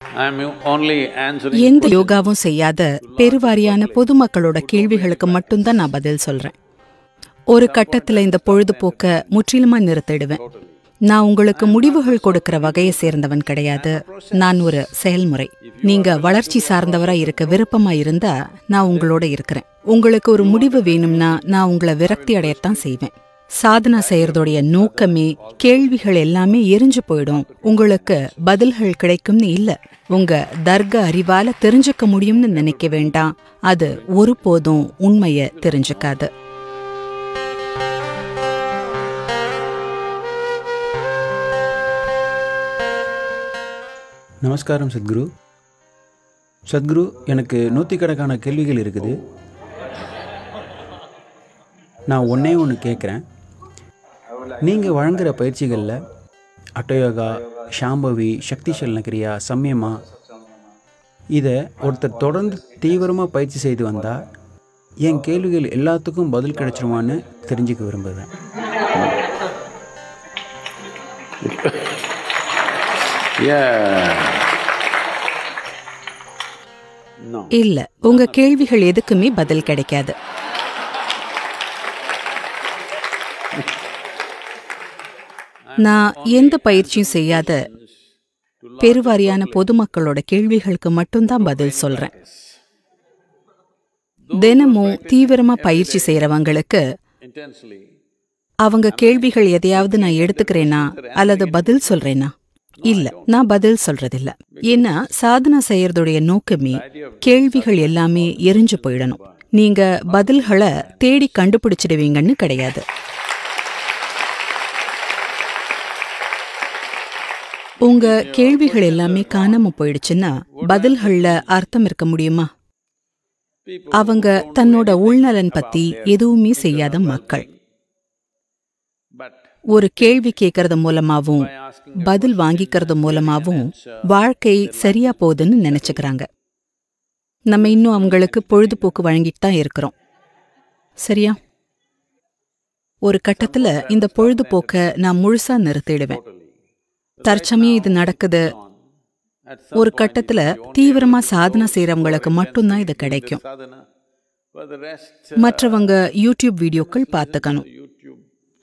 I'm only answering. எந்த யோகாவும் செய்யாத பெருவாரியான பொதுமக்களோட கேள்விகளுக்கு மட்டும்தான் நான் பதில் சொல்றேன் ஒரு கட்டத்துல இந்த பொழுதுபோக்க முற்றிலுமா நிறுத்திடுவேன் நான் உங்களுக்கு முடிவுகள் கொடுக்கிற வகையை சேர்ந்தவன் கிடையாது நான் ஒரு செயல்முறை நீங்க வளர்ச்சி சார்ந்தவரா இருக்க விருப்பமா இருந்தா நான் உங்களோட இருக்கிறேன் உங்களுக்கு ஒரு முடிவு வேணும்னா நான் உங்களை விரக்தி அடையத்தான் செய்வேன் சாதனா செய்யறதோடைய நோக்கமே கேள்விகள் எல்லாமே எரிஞ்சு போயிடும் உங்களுக்கு பதில்கள் கிடைக்கும்னு இல்ல உங்க தர்க்க அறிவால தெரிஞ்சுக்க முடியும்னு நினைக்க வேண்டாம் அது ஒருபோதும் உண்மைய தெரிஞ்சுக்காது நமஸ்காரம் சத்குரு சத்குரு எனக்கு நூற்றிக்கணக்கான கேள்விகள் இருக்குது நான் ஒன்றே ஒன்று கேட்குறேன் நீங்கள் வழங்குகிற பயிற்சிகளில் அட்டயோகா ஷாம்பவி சக்தி சலனக்கிரியா சம்யமா இதை ஒருத்தர் தொடர்ந்து தீவிரமாக பயிற்சி செய்து வந்தால் என் கேள்விகள் எல்லாத்துக்கும் பதில் கிடைச்சிருமான்னு தெரிஞ்சுக்க விரும்புகிறேன் Yeah. No. இல்ல உங்க கேள்விகள் எதுக்குமே பதில் கிடைக்காது நான் எந்த பயிற்சியும் செய்யாத பெருவாரியான பொதுமக்களோட கேள்விகளுக்கு மட்டும்தான் பதில் சொல்றேன் தினமும் தீவிரமா பயிற்சி செய்யறவங்களுக்கு Intensely. அவங்க கேள்விகள் எதையாவது நான் எடுத்துக்கிறேனா அல்லது பதில் சொல்றேனா இல்ல நான் பதில் சொல்றதில்ல ஏன்னா சாதனா செய்யறதுடைய நோக்கமே கேள்விகள் எல்லாமே எரிஞ்சு போயிடணும் நீங்க பதில்களை தேடி கண்டுபிடிச்சிடுவீங்கன்னு கிடையாது உங்க கேள்விகள் எல்லாமே காணாம போயிடுச்சுன்னா பதில்கள்ல அர்த்தம் இருக்க முடியுமா அவங்க தன்னோட உள்நலன் பத்தி எதுவுமே செய்யாத மக்கள் But ஒரு கேள்வி கேட்கறது மூலமாவும் பதில் வாங்கிக்கிறது மூலமாவும் வாழ்க்கை சரியா போகுதுன்னு நினைச்சுக்கிறாங்க நம்ம இன்னும் அவங்களுக்கு பொழுதுபோக்கு வழங்கிட்டு தான் இருக்கிறோம் சரியா ஒரு கட்டத்துல இந்த பொழுதுபோக்க நான் முழுசா நிறுத்திடுவேன் தற்சமயம் இது நடக்குது at ஒரு கட்டத்துல தீவிரமா சாதனை செய்யறவங்களுக்கு மட்டும்தான் இது கிடைக்கும் sadhana, for the rest, மற்றவங்க யூடியூப் வீடியோக்கள் பார்த்துக்கணும் YouTube.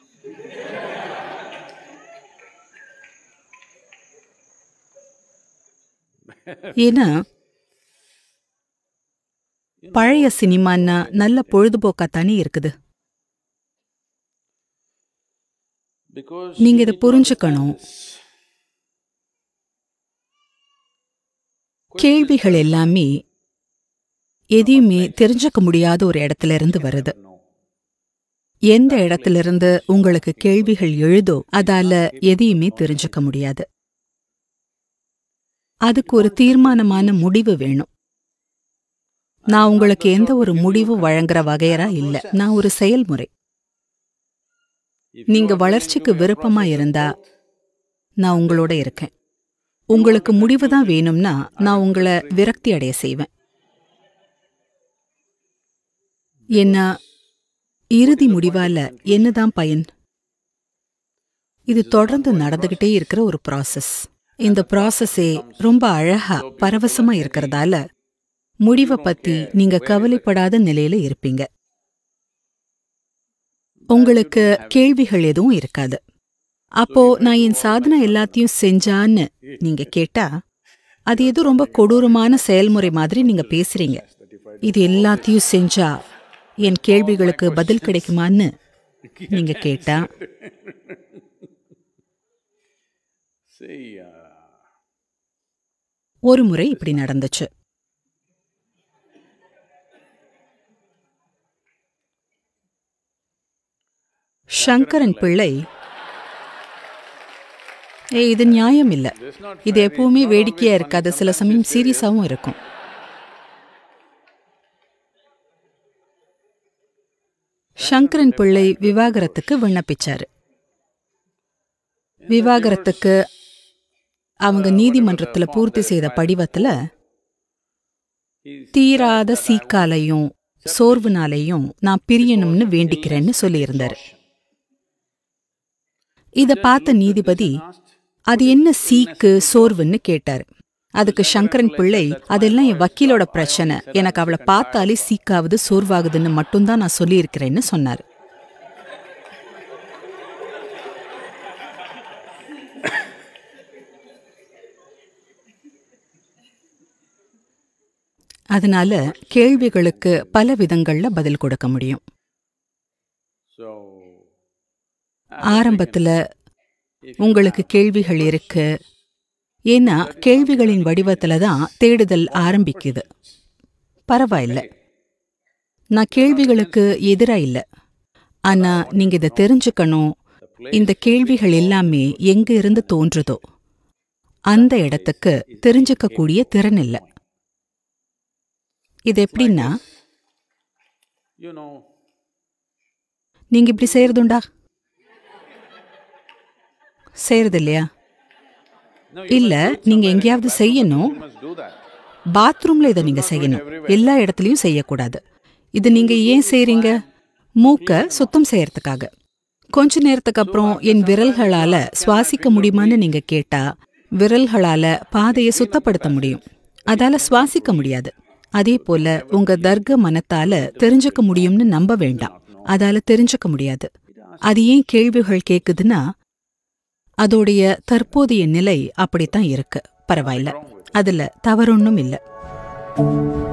ஏன்னா பழைய சினிமான்னா நல்ல பொழுதுபோக்கா தானே இருக்குது Because நீங்க இதை புரிஞ்சுக்கணும் கேள்விகள் எல்லாமே எதையுமே தெரிஞ்சுக்க முடியாத ஒரு இடத்துல இருந்து வருது எந்த இடத்துல இருந்து உங்களுக்கு கேள்விகள் எழுதோ அதால எதையுமே தெரிஞ்சுக்க முடியாது அதுக்கு ஒரு தீர்மானமான முடிவு வேணும் நான் உங்களுக்கு எந்த ஒரு முடிவு வழங்குற வகையரா இல்ல நான் ஒரு செயல்முறை நீங்க வளர்ச்சிக்கு விருப்பமா இருந்தா நான் உங்களோட இருக்கேன் உங்களுக்கு முடிவு தான் வேணும்னா நான் உங்களை விரக்தி அடைய செய்வேன் என்ன இறுதி முடிவால என்னதான் பயன் இது தொடர்ந்து நடந்துகிட்டே இருக்கிற ஒரு ப்ராசஸ் இந்த ப்ராசஸே ரொம்ப அழகா பரவசமா இருக்கிறதால முடிவை பத்தி நீங்க கவலைப்படாத நிலையில இருப்பீங்க உங்களுக்கு கேள்விகள் எதுவும் இருக்காது அப்போ நான் என் சாதனை எல்லாத்தையும் செஞ்சான்னு நீங்க கேட்டா அது ஏதோ ரொம்ப கொடூரமான செயல்முறை மாதிரி நீங்க பேசுறீங்க இது எல்லாத்தையும் செஞ்சா என் கேள்விகளுக்கு பதில் கிடைக்குமான்னு நீங்க கேட்டா See, uh, ஒரு முறை இப்படி நடந்துச்சு சங்கரன் பிள்ளை ஏ இது நியாயம் இல்ல இது எப்பவுமே வேடிக்கையா இருக்காது சில சமயம் சீரியஸாவும் இருக்கும் சங்கரன் பிள்ளை விவாகரத்துக்கு விண்ணப்பிச்சாரு விவாகரத்துக்கு அவங்க நீதிமன்றத்துல பூர்த்தி செய்த படிவத்துல தீராத சீக்காலையும் சோர்வுனாலையும் நான் பிரியணும்னு வேண்டிக்கிறேன்னு சொல்லியிருந்தாரு இத பார்த்த நீதிபதி அது என்ன சீக்கு சோர்வுன்னு கேட்டாரு அதுக்கு சங்கரன் பிள்ளை அதெல்லாம் என் வக்கீலோட பிரச்சனை எனக்கு அவளை பார்த்தாலே சீக்காவது சோர்வாகுதுன்னு மட்டும்தான் நான் சொல்லியிருக்கிறேன்னு சொன்னார் அதனால கேள்விகளுக்கு பல விதங்கள்ல பதில் கொடுக்க முடியும் So, ஆரம்பத்துல உங்களுக்கு கேள்விகள் இருக்கு ஏன்னா கேள்விகளின் வடிவத்துல தான் தேடுதல் ஆரம்பிக்குது பரவாயில்ல நான் கேள்விகளுக்கு எதிரா இல்ல ஆனா நீங்க இதை தெரிஞ்சுக்கணும் இந்த கேள்விகள் எல்லாமே எங்க இருந்து தோன்றுதோ அந்த இடத்துக்கு தெரிஞ்சுக்கக்கூடிய திறன் இல்ல இது எப்படின்னா you know, நீங்க இப்படி செய்யறதுண்டா செய்யறது இல்லையா no, இல்ல நீங்க எங்கேயாவது செய்யணும் you must do that. பாத்ரூம்ல இதை நீங்க செய்யணும் எல்லா இடத்துலயும் செய்யக்கூடாது இது நீங்க ஏன் செய்றீங்க மூக்க சுத்தம் செய்யறதுக்காக கொஞ்ச நேரத்துக்கு அப்புறம் என் விரல்களால சுவாசிக்க முடியுமான்னு நீங்க கேட்டா விரல்களால பாதையை சுத்தப்படுத்த முடியும் அதால சுவாசிக்க முடியாது அதே போல உங்க தர்க்க மனத்தால தெரிஞ்சுக்க முடியும்னு நம்ப வேண்டாம் அதால தெரிஞ்சுக்க முடியாது அது ஏன் கேள்விகள் கேக்குதுன்னா அதோடைய தற்போதைய நிலை அப்படித்தான் இருக்கு பரவாயில்ல அதுல தவறொன்னும் இல்ல